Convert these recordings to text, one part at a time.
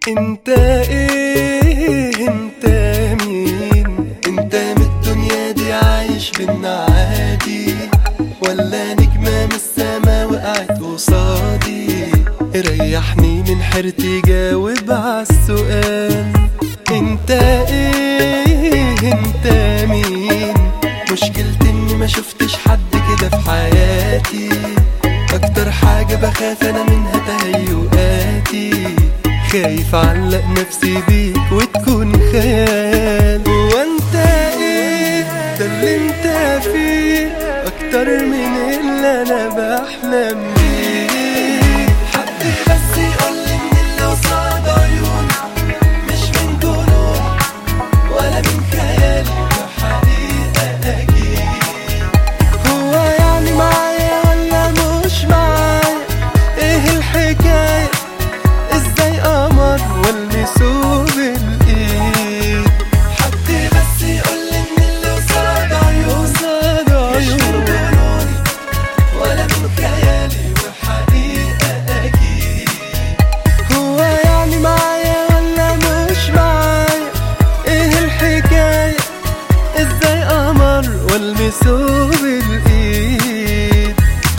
انت ايه انت مين انت من الدنيا دي عايش بينا عادي ولا نجمة من السما وقعت قصادي ريحني من حيرتي جاوب عالسؤال انت ايه انت مين مشكلتي اني ما شفتش حد كده في حياتي اكتر حاجة بخاف انا منها تهيؤاتي خايف اعلق نفسي بيك وتكون خيال وانت ايه ده اللي انت فيه اكتر من اللي انا بحلم بيه حد بس يقولي ان اللي قصاد عيوني مش من جنون ولا من خيالي وحقيقة اكيد هو يعني معايا ولا مش معايا ايه الحكاية ازاي قمر والمسه بالايد حد بس يقولي ان اللي قصاد عيوني مش من جنوني ولا من خيالي وحقيقة اكيد هو يعني معايا ولا مش معايا ايه الحكاية ازاي قمر والمسه بالايد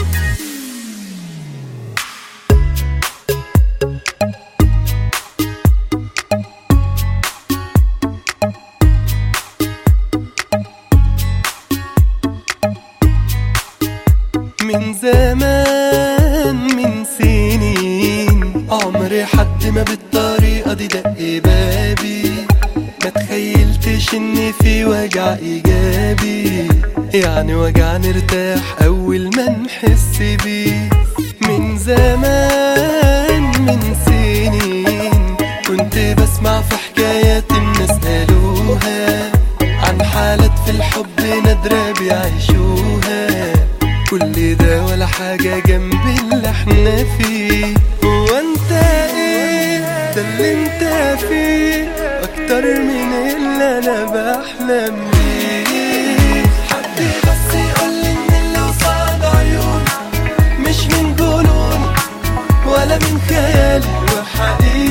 من زمان من سنين عمري حد ما بالطريقة دي دق بابي ما تخيلتش ان في وجع ايجابي يعني وجع نرتاح اول ما نحس بيه من زمان من سنين كنت بسمع في حكايات الناس قالوها عن حالات في الحب نادرة بيعيشوها كل ده ولا حاجة جنب اللي احنا فيه هو انت ايه ده اللي انت فيه اكتر من اللي انا بحلم بيه حد بس يقولي ان اللي قصاد عيوني مش من جنون ولا من خيالي وحقيقي